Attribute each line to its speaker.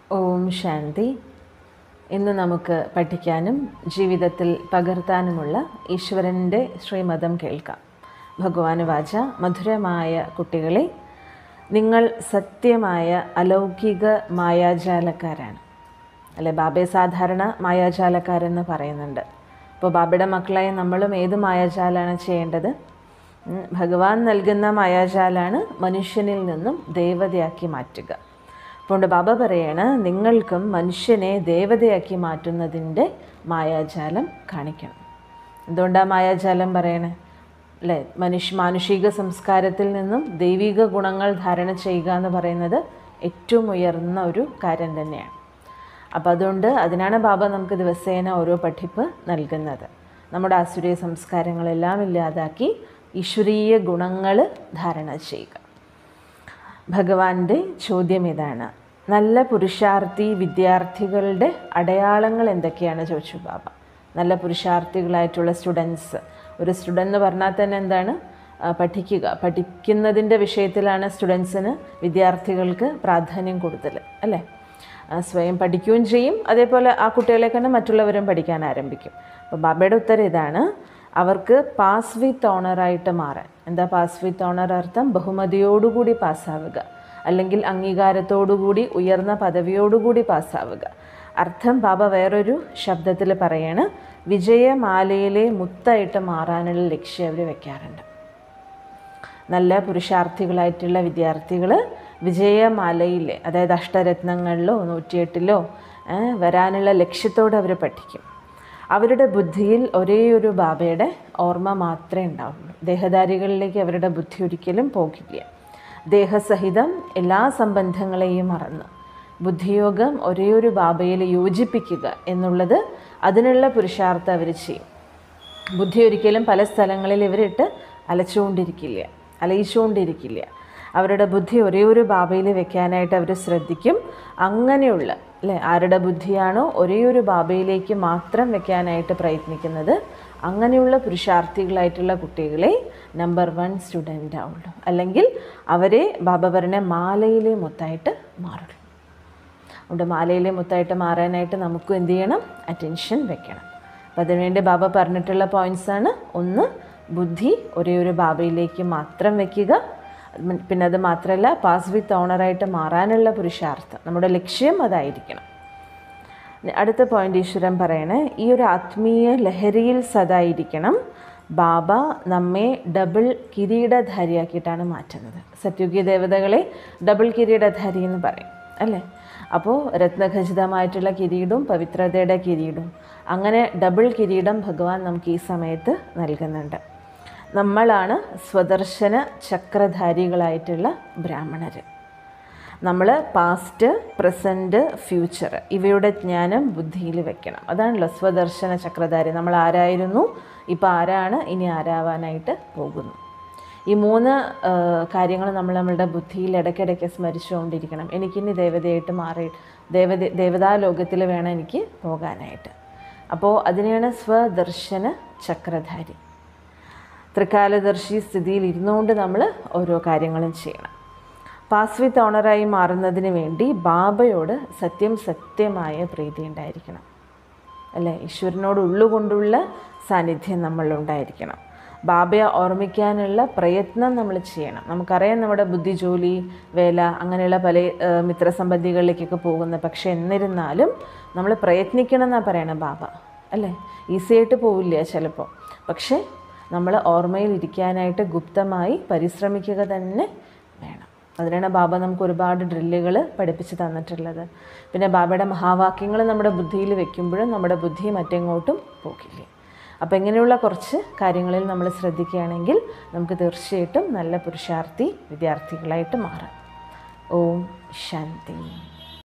Speaker 1: ഓം ശാന്തി ഇന്ന് നമുക്ക് പഠിക്കാനും ജീവിതത്തിൽ പകർത്താനുമുള്ള ഈശ്വരൻ്റെ ശ്രീമതം കേൾക്കാം ഭഗവാന് വാച മധുരമായ കുട്ടികളെ നിങ്ങൾ സത്യമായ അലൗകിക മായാജാലക്കാരാണ് അല്ലെ ബാബയെ സാധാരണ മായാജാലക്കാരെന്ന് പറയുന്നുണ്ട് അപ്പോൾ ബാബയുടെ മക്കളായി നമ്മളും ഏത് മായാജാലാണ് ചെയ്യേണ്ടത് ഉം, ഭഗവാൻ നൽകുന്ന മായാജാലാണ് മനുഷ്യനിൽ നിന്നും ദേവതയാക്കി മാറ്റുക അതുകൊണ്ട് ബാബ പറയാണ് നിങ്ങൾക്കും മനുഷ്യനെ ദേവതയാക്കി മാറ്റുന്നതിൻ്റെ മായാജാലം കാണിക്കണം എന്തുകൊണ്ടാണ് മായാജാലം പറയണേ അല്ലേ മനുഷ്യ മാനുഷിക സംസ്കാരത്തിൽ നിന്നും ദൈവിക ഗുണങ്ങൾ ധാരണ ചെയ്യുക എന്ന് പറയുന്നത് ഏറ്റവും ഉയർന്ന ഒരു കാര്യം തന്നെയാണ് അപ്പോൾ അതുകൊണ്ട് അതിനാണ് ബാബ നമുക്ക് ദിവസേന ഓരോ പഠിപ്പ് നൽകുന്നത് നമ്മുടെ ആസുരീയ സംസ്കാരങ്ങളെല്ലാം ഇല്ലാതാക്കി ഈശ്വരീയ ഗുണങ്ങൾ ധാരണ ചെയ്യുക ഭഗവാന്റെ ചോദ്യം ഇതാണ് നല്ല പുരുഷാർത്ഥി വിദ്യാർത്ഥികളുടെ അടയാളങ്ങൾ എന്തൊക്കെയാണ് ചോദിച്ചു ബാബ നല്ല പുരുഷാർത്ഥികളായിട്ടുള്ള സ്റ്റുഡൻസ് ഒരു സ്റ്റുഡൻ്റ് എന്ന് പറഞ്ഞാൽ തന്നെ എന്താണ് ആ, പഠിക്കുക പഠിക്കുന്നതിൻ്റെ വിഷയത്തിലാണ് സ്റ്റുഡൻസിന് വിദ്യാർത്ഥികൾക്ക് പ്രാധാന്യം കൂടുതൽ അല്ലേ ആ, സ്വയം പഠിക്കുകയും ചെയ്യും അതേപോലെ ആ കുട്ടികളെ തന്നെ മറ്റുള്ളവരും പഠിക്കാൻ ആരംഭിക്കും അപ്പോൾ ബാബയുടെ ഉത്തരം ഇതാണ് അവർക്ക് പാസ് വിത്ത് ഓണറായിട്ട് മാറാൻ എന്താ പാസ് വിത്ത് ഓണർ അർത്ഥം ബഹുമതിയോടുകൂടി പാസ്സാവുക അല്ലെങ്കിൽ അംഗീകാരത്തോടുകൂടി ഉയർന്ന പദവിയോടുകൂടി പാസ്സാവുക അർത്ഥം ബാബ വേറൊരു ശബ്ദത്തിൽ പറയാണ് വിജയമാലയിലെ മുത്തായിട്ട് മാറാനുള്ള ലക്ഷ്യം അവർ വെക്കാറുണ്ട് നല്ല പുരുഷാർത്ഥികളായിട്ടുള്ള വിദ്യാർത്ഥികൾ വിജയമാലയിൽ അതായത് അഷ്ടരത്നങ്ങളിലോ നൂറ്റിയെട്ടിലോ ഏ, വരാനുള്ള ലക്ഷ്യത്തോടെ അവർ പഠിക്കും അവരുടെ ബുദ്ധിയിൽ ഒരേ ഒരു ബാബയുടെ ഓർമ്മ മാത്രമേ ഉണ്ടാവുള്ളൂ ദേഹധാരികളിലേക്ക് അവരുടെ ബുദ്ധി ഒരിക്കലും പോകില്ല ദേഹസഹിതം എല്ലാ സംബന്ധങ്ങളെയും മറന്ന് ബുദ്ധിയോഗം ഒരേ ഒരു ബാബയിൽ യോജിപ്പിക്കുക എന്നുള്ളത് അതിനുള്ള പുരുഷാർത്ഥം അവർ ചെയ്യും ബുദ്ധി ഒരിക്കലും പല സ്ഥലങ്ങളിൽ ഇവരിട്ട് അലച്ചുകൊണ്ടിരിക്കില്ല അലയിച്ചുകൊണ്ടിരിക്കില്ല അവരുടെ ബുദ്ധി ഒരേ ഒരു ബാബയിൽ വെക്കാനായിട്ട് അവർ ശ്രദ്ധിക്കും അങ്ങനെയുള്ള അല്ലേ ആരുടെ ബുദ്ധിയാണോ ഒരേ ഒരു ബാബയിലേക്ക് മാത്രം വെക്കാനായിട്ട് പ്രയത്നിക്കുന്നത് അങ്ങനെയുള്ള പുരുഷാർത്ഥികളായിട്ടുള്ള കുട്ടികളെ നമ്പർ വൺ സ്റ്റുഡൻ്റ് ആവുള്ളൂ അല്ലെങ്കിൽ അവരെ ബാബ പറഞ്ഞ മാലയിലെ മൊത്തമായിട്ട് മാറുള്ളൂ അതുകൊണ്ട് മാലയിലെ മുത്തായിട്ട് മാറാനായിട്ട് നമുക്കും എന്ത് ചെയ്യണം അറ്റൻഷൻ വെക്കണം അപ്പം അതിനുവേണ്ടി ബാബ പറഞ്ഞിട്ടുള്ള പോയിൻറ്റ്സ് ആണ് ഒന്ന് ബുദ്ധി ഒരേ ഒരു ബാബയിലേക്ക് മാത്രം വെക്കുക മ് പിന്നെ അത് മാത്രമല്ല പാസ് വിത്ത് ഓണറായിട്ട് മാറാനുള്ള പുരുഷാർത്ഥം നമ്മുടെ ലക്ഷ്യം അതായിരിക്കണം ഇനി അടുത്ത പോയിന്റ് ഈശ്വരൻ പറയണേ ഈ ഒരു ആത്മീയ ലഹരിയിൽ സദായിരിക്കണം ബാബ നമ്മെ ഡബിൾ കിരീടധാരിയാക്കിയിട്ടാണ് മാറ്റുന്നത് സത്യുഗി ദേവതകളെ ഡബിൾ കിരീടധാരി എന്ന് പറയും അല്ലേ അപ്പോൾ രത്നഖചിതമായിട്ടുള്ള കിരീടവും പവിത്രതയുടെ കിരീടവും അങ്ങനെ ഡബിൾ കിരീടം ഭഗവാൻ നമുക്ക് ഈ സമയത്ത് നൽകുന്നുണ്ട് നമ്മളാണ് സ്വദർശന ചക്രധാരികളായിട്ടുള്ള ബ്രാഹ്മണർ നമ്മൾ പാസ്റ്റ് പ്രസൻറ്റ് ഫ്യൂച്ചർ ഇവയുടെ ജ്ഞാനം ബുദ്ധിയിൽ വെക്കണം അതാണല്ലോ സ്വദർശന ചക്രധാരി നമ്മൾ ആരായിരുന്നു ഇപ്പോൾ ആരാണ് ഇനി ആരാവാനായിട്ട് പോകുന്നു ഈ മൂന്ന് കാര്യങ്ങൾ നമ്മൾ നമ്മളുടെ ബുദ്ധിയിൽ ഇടയ്ക്കിടയ്ക്ക് സ്മരിച്ചുകൊണ്ടിരിക്കണം എനിക്കിനി ദേവതയായിട്ട് മാറി ദേവത ദേവതാ ലോകത്തിൽ വേണം എനിക്ക് പോകാനായിട്ട് അപ്പോൾ അതിനെയാണ് സ്വദർശന ചക്രധാരി ത്രികാലദർശി സ്ഥിതിയിൽ ഇരുന്നുകൊണ്ട് നമ്മൾ ഓരോ കാര്യങ്ങളും ചെയ്യണം പാസ് വിത്ത് ഓണറായി മാറുന്നതിന് വേണ്ടി ബാബയോട് സത്യം സത്യമായ പ്രീതി ഉണ്ടായിരിക്കണം അല്ലേ ഈശ്വരനോട് ഉള്ളുകൊണ്ടുള്ള സാന്നിധ്യം നമ്മളിലുണ്ടായിരിക്കണം ബാബയെ ഓർമ്മിക്കാനുള്ള പ്രയത്നം നമ്മൾ ചെയ്യണം നമുക്കറിയാം നമ്മുടെ ബുദ്ധി ജോലി വേല അങ്ങനെയുള്ള പല ആ, മിത്രസംബന്ധികളിലേക്കൊക്കെ പോകുന്നത് പക്ഷേ എന്നിരുന്നാലും നമ്മൾ പ്രയത്നിക്കണം എന്നാണ് പറയണം ബാബ അല്ലേ ഈസി ആയിട്ട് പോവില്ല ചിലപ്പോൾ പക്ഷേ നമ്മൾ ഓർമ്മയിൽ ഇരിക്കാനായിട്ട് ഗുപ്തമായി പരിശ്രമിക്കുക തന്നെ വേണം അതിനാണ് ബാബ നമുക്ക് ഒരുപാട് ഡ്രില്ലുകൾ പഠിപ്പിച്ച് തന്നിട്ടുള്ളത് പിന്നെ ബാബയുടെ മഹാവാക്യങ്ങൾ നമ്മുടെ ബുദ്ധിയിൽ വെക്കുമ്പോഴും നമ്മുടെ ബുദ്ധി മറ്റെങ്ങോട്ടും പോകില്ല അപ്പോൾ ഇങ്ങനെയുള്ള കുറച്ച് കാര്യങ്ങളിൽ നമ്മൾ ശ്രദ്ധിക്കുകയാണെങ്കിൽ നമുക്ക് തീർച്ചയായിട്ടും നല്ല പുരുഷാർത്ഥി വിദ്യാർത്ഥികളായിട്ട് മാറാം ഓം ശാന്തി